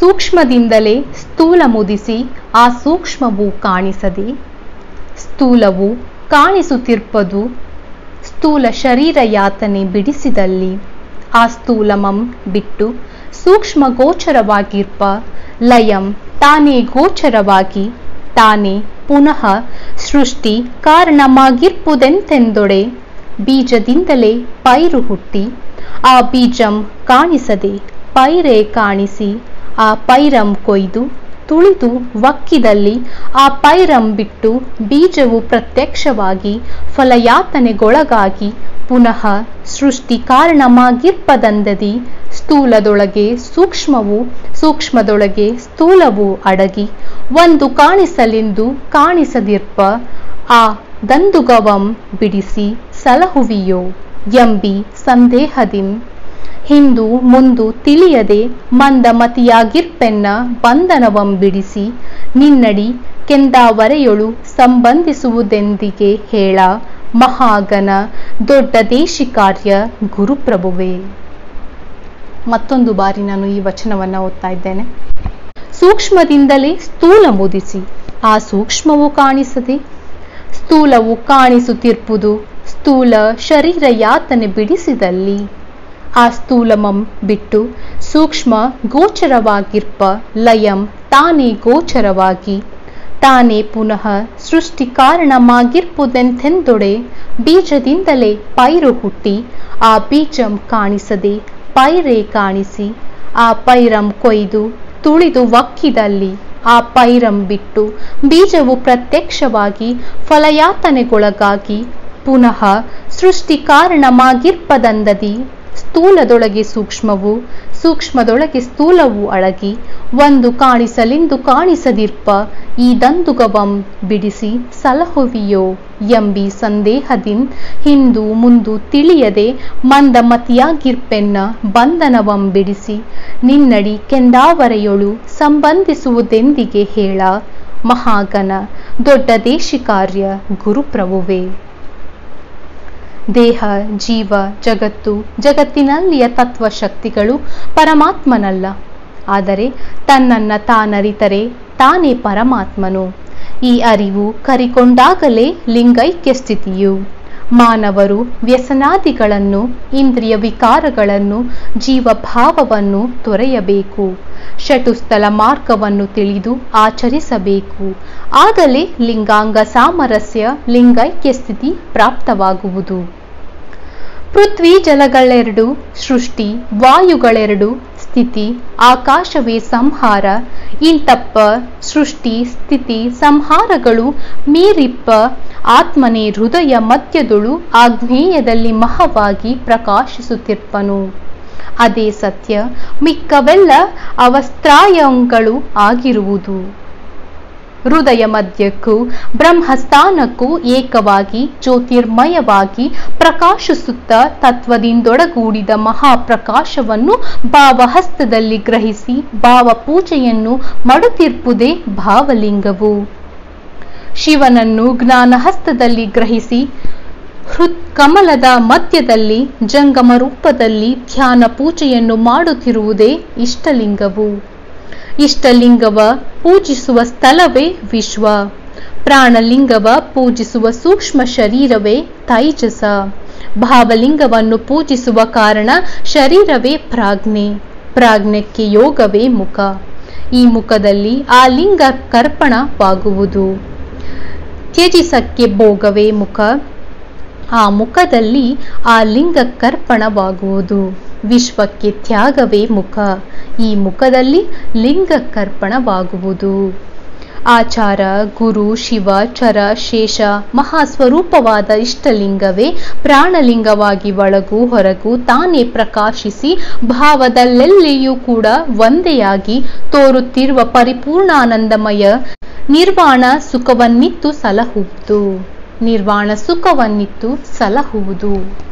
ಸೂಕ್ಷ್ಮದಿಂದಲೇ ಸ್ಥೂಲ ಮುದಿಸಿ ಆ ಸೂಕ್ಷ್ಮವು ಕಾಣಿಸದೆ ಸ್ಥೂಲವು ಕಾಣಿಸುತ್ತಿರ್ಪದು ಸ್ಥೂಲ ಶರೀರ ಯಾತನೆ ಬಿಡಿಸಿದಲ್ಲಿ ಆ ಸ್ಥೂಲಮಂ ಬಿಟ್ಟು ಸೂಕ್ಷ್ಮ ಗೋಚರವಾಗಿರ್ಪ ಲಯಂ ತಾನೇ ಗೋಚರವಾಗಿ ತಾನೇ ಪುನಃ ಸೃಷ್ಟಿ ಕಾರಣಮಾಗಿರ್ಪುದೆಂತೆಂದೊಡೆ ಬೀಜದಿಂದಲೇ ಪೈರು ಹುಟ್ಟಿ ಆ ಬೀಜಂ ಕಾಣಿಸದೆ ಪೈರೇ ಕಾಣಿಸಿ ಆ ಪೈರಂ ಕೊಯ್ದು ತುಳಿದು ಒಕ್ಕಿದಲ್ಲಿ ಆ ಪೈರಂ ಬಿಟ್ಟು ಬೀಜವು ಪ್ರತ್ಯಕ್ಷವಾಗಿ ಫಲಯಾತನೆಗೊಳಗಾಗಿ ಪುನಃ ಸೃಷ್ಟಿ ಕಾರಣಮಾಗಿರ್ಪದಂದದಿ ಸ್ಥೂಲದೊಳಗೆ ಸೂಕ್ಷ್ಮವು ಸೂಕ್ಷ್ಮದೊಳಗೆ ಸ್ಥೂಲವು ಅಡಗಿ ಒಂದು ಕಾಣಿಸಲೆಂದು ಕಾಣಿಸದಿರ್ಪ ಆ ದಂದುಗವಂ ಬಿಡಿಸಿ ಸಲಹುವಿಯೋ ಎಂಬಿ ಸಂದೇಹದಿಂ ಹಿಂದು ಮುಂದು ತಿಳಿಯದೆ ಮಂದಮತಿಯಾಗಿರ್ಪೆನ್ನ ಬಂಧನವಂ ಬಿಡಿಸಿ ನಿನ್ನಡಿ ಕೆಂದಾವರೆಯೊಳು ಸಂಬಂಧಿಸುವುದೆಂದಿಗೆ ಹೇಳ ಮಹಾಗನ ದೊಡ್ಡ ದೇಶಿಕಾರ್ಯ ಗುರುಪ್ರಭುವೇ ಮತ್ತೊಂದು ಬಾರಿ ನಾನು ಈ ವಚನವನ್ನ ಓದ್ತಾ ಇದ್ದೇನೆ ಸೂಕ್ಷ್ಮದಿಂದಲೇ ಸ್ಥೂಲ ಮುದಿಸಿ ಆ ಸೂಕ್ಷ್ಮವು ಕಾಣಿಸದೆ ಸ್ಥೂಲವು ಕಾಣಿಸುತ್ತಿರ್ಪುದು ಸ್ಥೂಲ ಶರೀರ ಯಾತನೆ ಬಿಡಿಸಿದಲ್ಲಿ ಆ ಸ್ಥೂಲಮಂ ಬಿಟ್ಟು ಸೂಕ್ಷ್ಮ ಗೋಚರವಾಗಿರ್ಪ ಲಯಂ ತಾನೇ ಗೋಚರವಾಗಿ ತಾನೇ ಪುನಃ ಸೃಷ್ಟಿ ಕಾರಣಮಾಗಿರ್ಪುದೆಂತೆಂದೊಡೆ ಬೀಜದಿಂದಲೇ ಪೈರು ಹುಟ್ಟಿ ಆ ಬೀಜಂ ಕಾಣಿಸದೆ ಪೈರೇ ಕಾಣಿಸಿ ಆ ಪೈರಂ ಕೊಯ್ದು ತುಳಿದು ಒಕ್ಕಿದಲ್ಲಿ ಆ ಪೈರಂ ಬಿಟ್ಟು ಬೀಜವು ಪ್ರತ್ಯಕ್ಷವಾಗಿ ಫಲಯಾತನೆಗೊಳಗಾಗಿ ಪುನಃ ಸೃಷ್ಟಿ ಕಾರಣಮಾಗಿರ್ಪದಂದದಿ ಸ್ಥೂಲದೊಳಗೆ ಸೂಕ್ಷ್ಮವು ಸೂಕ್ಷ್ಮದೊಳಗೆ ಸ್ಥೂಲವು ಅಳಗಿ ಒಂದು ಕಾಣಿಸಲೆಂದು ಕಾಣಿಸದಿರ್ಪ ಈ ದಂದುಗವಂ ಬಿಡಿಸಿ ಸಲಹುವಿಯೋ ಎಂಬಿ ಸಂದೇಹದಿಂ ಹಿಂದು ಮುಂದು ತಿಳಿಯದೆ ಮಂದಮತಿಯಾಗಿರ್ಪೆನ್ನ ಬಂಧನವಂ ಬಿಡಿಸಿ ನಿನ್ನಡಿ ಕೆಂದಾವರೆಯೊಳು ಸಂಬಂಧಿಸುವುದೆಂದಿಗೆ ಹೇಳ ಮಹಾಗನ ದೊಡ್ಡ ದೇಶಿಕಾರ್ಯ ಗುರುಪ್ರಭುವೇ ದೇಹ ಜೀವ ಜಗತ್ತು ಜಗತ್ತಿನಲ್ಲಿಯ ತತ್ವಶಕ್ತಿಗಳು ಪರಮಾತ್ಮನಲ್ಲ ಆದರೆ ತನ್ನನ್ನ ತಾನರಿತರೆ ತಾನೇ ಪರಮಾತ್ಮನು ಈ ಅರಿವು ಕರಿಕೊಂಡಾಗಲೇ ಲಿಂಗೈಕ್ಯ ಸ್ಥಿತಿಯು ಮಾನವರು ವ್ಯಸನಾದಿಗಳನ್ನು ಇಂದ್ರಿಯ ವಿಕಾರಗಳನ್ನು ಜೀವಭಾವವನ್ನು ತೊರೆಯಬೇಕು ಶಟುಸ್ಥಲ ಮಾರ್ಗವನ್ನು ತಿಳಿದು ಆಚರಿಸಬೇಕು ಆಗಲೇ ಲಿಂಗಾಂಗ ಸಾಮರಸ್ಯ ಲಿಂಗೈಕ್ಯ ಸ್ಥಿತಿ ಪ್ರಾಪ್ತವಾಗುವುದು ಪೃಥ್ವಿ ಜಲಗಳೆರಡು ಸೃಷ್ಟಿ ವಾಯುಗಳೆರಡು ಸ್ಥಿತಿ ಆಕಾಶವೇ ಸಂಹಾರ ಇಂತಪ್ಪ ಸೃಷ್ಟಿ ಸ್ಥಿತಿ ಸಂಹಾರಗಳು ಮೀರಿಪ್ಪ ಆತ್ಮನೇ ಹೃದಯ ಮಧ್ಯದೊಳು ಆಗ್ನೇಯದಲ್ಲಿ ಮಹವಾಗಿ ಪ್ರಕಾಶಿಸುತ್ತಿರ್ಪನು ಅದೇ ಸತ್ಯ ಮಿಕ್ಕವೆಲ್ಲ ಅವಸ್ತ್ರಾಯಗಳು ಆಗಿರುವುದು ಹೃದಯ ಮಧ್ಯಕ್ಕೂ ಬ್ರಹ್ಮಸ್ಥಾನಕ್ಕೂ ಏಕವಾಗಿ ಜ್ಯೋತಿರ್ಮಯವಾಗಿ ಪ್ರಕಾಶಿಸುತ್ತ ತತ್ವದಿಂದೊಡಗೂಡಿದ ಮಹಾಪ್ರಕಾಶವನ್ನು ಭಾವಹಸ್ತದಲ್ಲಿ ಗ್ರಹಿಸಿ ಭಾವ ಪೂಜೆಯನ್ನು ಮಡುತ್ತಿರ್ಪುದೇ ಭಾವಲಿಂಗವು ಶಿವನನ್ನು ಜ್ಞಾನಹಸ್ತದಲ್ಲಿ ಗ್ರಹಿಸಿ ಹೃತ್ಕಮಲದ ಮಧ್ಯದಲ್ಲಿ ಜಂಗಮ ರೂಪದಲ್ಲಿ ಧ್ಯಾನ ಪೂಜೆಯನ್ನು ಮಾಡುತ್ತಿರುವುದೇ ಇಷ್ಟಲಿಂಗವು ಇಷ್ಟಲಿಂಗವ ಪೂಜಿಸುವ ಸ್ಥಳವೇ ವಿಶ್ವ ಪ್ರಾಣಲಿಂಗವ ಪೂಜಿಸುವ ಸೂಕ್ಷ್ಮ ಶರೀರವೇ ತೈಜಸ ಭಾವಲಿಂಗವನ್ನು ಪೂಜಿಸುವ ಕಾರಣ ಶರೀರವೇ ಪ್ರಾಜ್ಞೆ ಪ್ರಾಜ್ಞಕ್ಕೆ ಯೋಗವೇ ಮುಖ ಈ ಮುಖದಲ್ಲಿ ಆ ಲಿಂಗ ಕರ್ಪಣವಾಗುವುದು ತ್ಯಜಿಸಕ್ಕೆ ಭೋಗವೇ ಮುಖ ಆ ಮುಖದಲ್ಲಿ ಆ ಲಿಂಗ ಕರ್ಪಣವಾಗುವುದು ವಿಶ್ವಕ್ಕೆ ತ್ಯಾಗವೇ ಮುಖ ಈ ಮುಖದಲ್ಲಿ ಲಿಂಗ ಕರ್ಪಣವಾಗುವುದು ಆಚಾರ ಗುರು ಶಿವ ಚರ ಶೇಷ ಮಹಾಸ್ವರೂಪವಾದ ಇಷ್ಟಲಿಂಗವೇ ಪ್ರಾಣಲಿಂಗವಾಗಿ ಒಳಗು ಹೊರಗು ತಾನೇ ಪ್ರಕಾಶಿಸಿ ಭಾವದಲ್ಲೆಲ್ಲಿಯೂ ಕೂಡ ಒಂದೆಯಾಗಿ ತೋರುತ್ತಿರುವ ಪರಿಪೂರ್ಣಾನಂದಮಯ ನಿರ್ವಾಣ ಸುಖವನ್ನಿತ್ತು ಸಲಹುವುದು ನಿರ್ವಾಣ ಸುಖವನ್ನಿತ್ತು ಸಲಹುವುದು